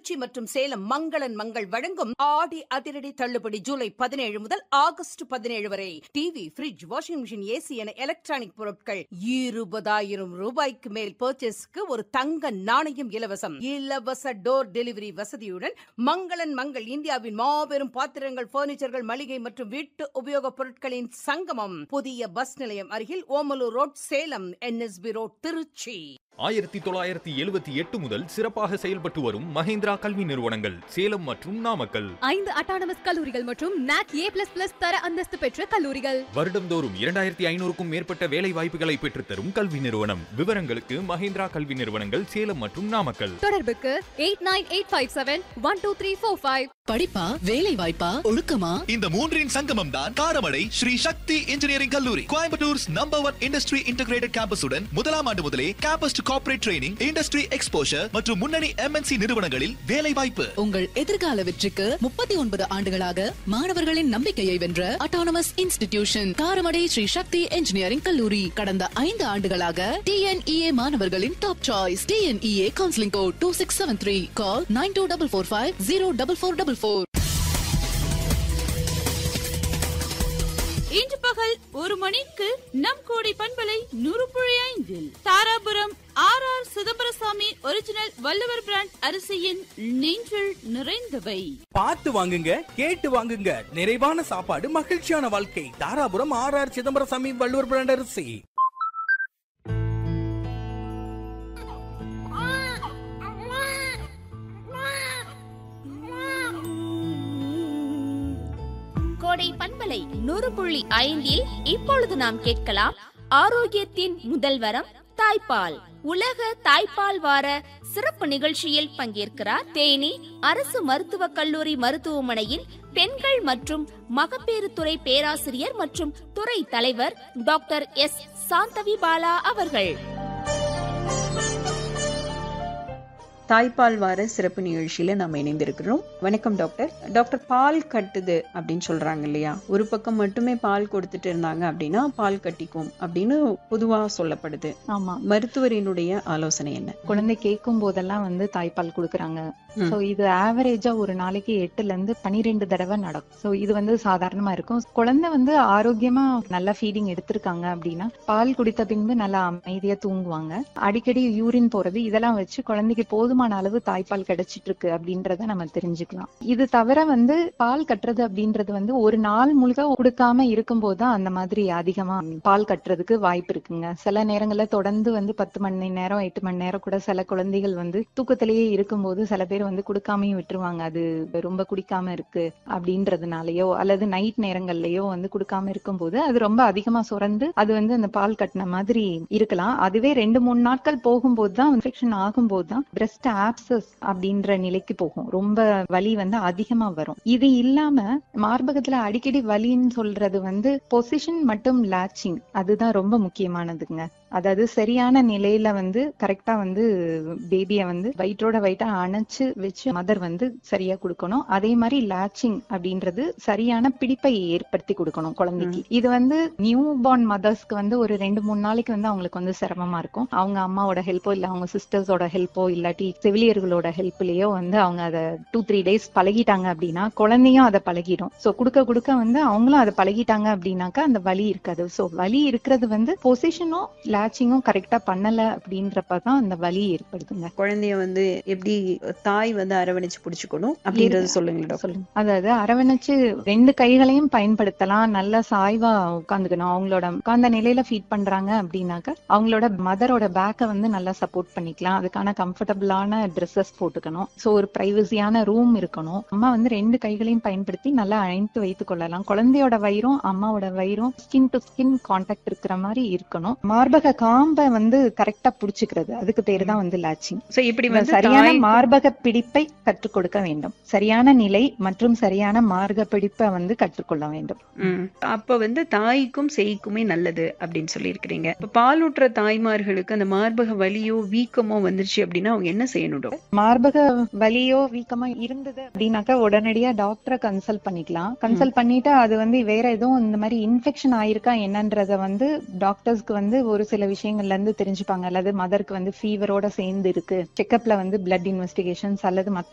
திருச்சி மற்றும் சேலம் மங்களன் மங்கள் வழங்கும் ஆடி அதிரடி தள்ளுபடி ஜூலை பதினேழு முதல் ஆகஸ்ட் பதினேழு வரை TV fridge washing machine AC என எலக்ட்ரானிக் பொருட்கள் இருபதாயிரம் ரூபாய்க்கு மேல் பர்ச்சேஸ்க்கு ஒரு தங்க நாணயம் இலவசம் இலவச டோர் டெலிவரி வசதியுடன் மங்களன் மங்கள் இந்தியாவின் மாபெரும் பாத்திரங்கள் பர்னிச்சர்கள் மளிகை மற்றும் வீட்டு உபயோகப் பொருட்களின் சங்கமம் புதிய பஸ் நிலையம் அருகில் Omalur road Salem NSP road Trichy ஆயிரத்தி தொள்ளாயிரத்தி எழுபத்தி எட்டு முதல் சிறப்பாக செயல்பட்டு வரும் மஹேந்திரா கல்வி நிறுவனங்கள் சேலம் மற்றும் நாமக்கல் ஐந்து அட்டானமஸ் கல்லூரிகள் மற்றும் நாக் ஏ பிளஸ் பிளஸ் தர அந்தஸ்து பெற்ற கல்லூரிகள் வருடந்தோறும் இரண்டாயிரத்தி ஐநூறுக்கும் மேற்பட்ட வேலை வாய்ப்புகளை பெற்றுத்தரும் கல்வி நிறுவனம் விவரங்களுக்கு மஹேந்திரா கல்வி நிறுவனங்கள் சேலம் மற்றும் நாமக்கல் தொடர்புக்கு eight nine eight five seven one two three four five படிப்பா வேலை வாய்ப்பா ஒழுக்கமா இந்த மூன்றின் சங்கமம் தான் காரமடை ஸ்ரீ சக்தி இன்ஜினியரிங் கல்லூரி Coimbatore's number one industry integrated கேம்பஸுடன் முதலாம் ஆண்டு முதலே campus to corporate training industry exposure மற்றும் முன்னணி எம்என்சி நிறுவனங்களில் வேலை வாய்ப்பு உங்கள் எதிர்கால வெற்றிக்கு முப்பத்தி ஒன்பது ஆண்டுகளாக மாணவர்களின் நம்பிக்கையை வென்ற autonomous institution Karamadai Sri Sakthi engineering கல்லூரி கடந்த ஐந்து ஆண்டுகளாக டிஎன்இஏ மாணவர்களின் top choice TNEA counselling code two six seven three call nine two double four five zero double four double four இன்று பகல் ஒரு மணிக்கு நம் கோடி பண்பலை நூறு புள்ளி ஐந்தில் Dharapuram R R Chidambarasamy original Valluvar brand அரிசியின் நெஞ்சில் நிறைந்தவை பார்த்து வாங்குங்க கேட்டு வாங்குங்க நிறைவான சாப்பாடு மகிழ்ச்சியான வாழ்க்கை Dharapuram R R Chidambarasamy Valluvar brand அரிசி கோடை பண்பலை நூறு புள்ளி ஐந்தில் இப்பொழுது நாம் கேட்கலாம் ஆரோக்கியத்தின் முதல்வரம் தாய்ப்பால் உலக தாய்ப்பால் வார சிறப்பு நிகழ்ச்சியில் பங்கேற்கிறார் தேனி அரசு மருத்துவக் கல்லூரி மருத்துவமனையின் பெண்கள் மற்றும் மகப்பேறு துறை பேராசிரியர் மற்றும் துறை தலைவர் டாக்டர் எஸ் சாந்தவி பாலா அவர்கள் தாய்ப்பால் வார சிறப்பு நிகழ்ச்சியில நம்ம இணைந்திருக்கிறோம் வணக்கம் டாக்டர் டாக்டர் பால் கட்டுது அப்படின்னு சொல்றாங்க இல்லையா ஒரு பக்கம் மட்டுமே பால் கொடுத்துட்டு இருந்தாங்க அப்படின்னா பால் கட்டிக்கும் அப்படின்னு பொதுவா சொல்லப்படுது ஆமா மருத்துவரினுடைய ஆலோசனை என்ன குழந்தை கேட்கும் போதெல்லாம் வந்து தாய்ப்பால் கொடுக்கறாங்க ம். சோ இது ஆவரேஜா ஒரு நாளைக்கு எட்டுல இருந்து பனிரெண்டு தடவை நடக்கும் சோ இது வந்து சாதாரணமா இருக்கும் குழந்தை வந்து ஆரோக்கியமா நல்லா ஃபீடிங் எடுத்திருக்காங்க அப்படின்னா பால் குடித்த பின்பு நல்லா அமைதியா தூங்குவாங்க அடிக்கடி யூரின் போறது இதெல்லாம் வச்சு குழந்தைக்கு போதுமான அளவு தாய்ப்பால் கிடைச்சிட்டு இருக்கு அப்படின்றத நம்ம தெரிஞ்சுக்கலாம் இது தவிர வந்து பால் கட்டுறது அப்படின்றது வந்து ஒரு நாள் முழுக்க கொடுக்காம இருக்கும்போது தான் அந்த மாதிரி அதிகமா பால் கட்டுறதுக்கு வாய்ப்பு இருக்குங்க சில நேரங்கள்ல தொடர்ந்து வந்து பத்து மணி நேரம் எட்டு மணி நேரம் கூட சில குழந்தைகள் வந்து தூக்கத்திலேயே இருக்கும்போது சில பேர் வந்து கொடுக்காமையும் விட்டுருவாங்க அது ரொம்ப குடிக்காம இருக்கு அப்படின்றதுனாலயோ அல்லது நைட் நேரங்கள்லயோ வந்து கொடுக்காம இருக்கும்போது அது ரொம்ப அதிகமா சுரந்து அது வந்து அந்த பால் கட்டின மாதிரி இருக்கலாம் அதுவே ரெண்டு மூணு நாட்கள் போகும்போது தான் இன்ஃபெக்ஷன் ஆகும்போது தான் பிரஸ்ட் ஆப்சஸ் அப்படின்ற நிலைக்கு போகும் ரொம்ப வலி வந்து அதிகமா வரும் இது இல்லாம மார்பகத்துல அடிக்கடி வலின்னு சொல்றது வந்து பொசிஷன் மற்றும் லாச்சிங் அதுதான் ரொம்ப முக்கியமானதுங்க அதாவது சரியான நிலையில வந்து கரெக்டா வந்து பேபிய வந்து வயிற்றோட வயிற்றா அணைச்சு வச்சு மதர் வந்து சரியா கொடுக்கணும் அதே மாதிரி லாச்சிங் அப்படின்றது சரியான பிடிப்பை ஏற்படுத்தி கொடுக்கணும் குழந்தைக்கு இது வந்து நியூ பார்ன் மதர்ஸ்க்கு வந்து ஒரு ரெண்டு மூணு நாளைக்கு வந்து அவங்களுக்கு வந்து சிரமமா இருக்கும் அவங்க அம்மாவோட ஹெல்ப்போ இல்ல அவங்க சிஸ்டர்ஸோட ஹெல்ப்போ இல்லாட்டி செவிலியர்களோட ஹெல்ப்லயோ வந்து அவங்க அதை டூ த்ரீ டேஸ் பழகிட்டாங்க அப்படின்னா குழந்தையும் அதை பழகிடும் சோ கொடுக்க கொடுக்க வந்து அவங்களும் அதை பழகிட்டாங்க அப்படின்னாக்கா அந்த வலி இருக்காது சோ வலி இருக்கிறது வந்து பொசிஷனும் லாச்சிங்கும் கரெக்டா பண்ணல அப்படின்றப்பதான் அந்த வலி ஏற்படுதுங்க குழந்தைய வந்து எப்படி தாய் வந்து அரவணைச்சு புடிச்சுக்கணும் அப்படின்றது சொல்லுங்க டாக்டர் சொல்லுங்க அதாவது அரவணைச்சு ரெண்டு கைகளையும் பயன்படுத்தலாம் நல்ல சாய்வா உட்காந்துக்கணும் அவங்களோட உட்கார்ந்த நிலையில ஃபீட் பண்றாங்க அப்படின்னாக்க அவங்களோட மதரோட பேக்கை வந்து நல்லா சப்போர்ட் பண்ணிக்கலாம் அதுக்கான கம்ஃபர்டபுளான ட்ரெஸ்ஸஸ் போட்டுக்கணும் சோ ஒரு பிரைவசியான ரூம் இருக்கணும் அம்மா வந்து ரெண்டு கைகளையும் பயன்படுத்தி நல்லா அணைத்து வைத்துக் கொள்ளலாம் குழந்தையோட வயிறும் அம்மாவோட வயிறும் ஸ்கின் டு ஸ்கின் கான்டாக்ட் இருக்கிற மாதிரி இருக்கணும் மார்பக காம்பை வந்து கரெக்டா புடிச்சுக்கிறது அதுக்கு பேரு தான் வந்து லாச்சிங் சோ இப்படி வந்து சரியான தாய் மார்பக பிடிப்பை கற்றுக் கொடுக்க வேண்டும் சரியான நிலை மற்றும் சரியான மார்பக பிடிப்பை வந்து கற்றுக்கொள்ள வேண்டும் ம். அப்ப வந்து தாய்க்கும் சேய்க்குமே நல்லது அப்படின்னு சொல்லியிருக்கிறீங்க இப்ப பாலூட்டுற தாய்மார்களுக்கு அந்த மார்பக வலியோ வீக்கமோ வந்துருச்சு அப்படின்னா அவங்க என்ன செய்யணும் டாக்டர் மார்பக வலியோ வீக்கமா இருந்தது அப்படின்னாக்கா உடனடியா டாக்டரை கன்சல்ட் பண்ணிக்கலாம் கன்சல்ட் பண்ணிட்டு அது வந்து வேற எதுவும் இந்த மாதிரி இன்ஃபெக்ஷன் ஆயிருக்கா என்னன்றத வந்து டாக்டர்ஸ்க்கு வந்து ஒரு சில விஷயங்கள்ல இருந்து தெரிஞ்சுப்பாங்க அல்லது மதருக்கு வந்து ஃபீவரோட சேர்ந்து இருக்கு செக்கப்ல வந்து பிளட் இன்வெஸ்டிகேஷன்ஸ் அல்லது மத்த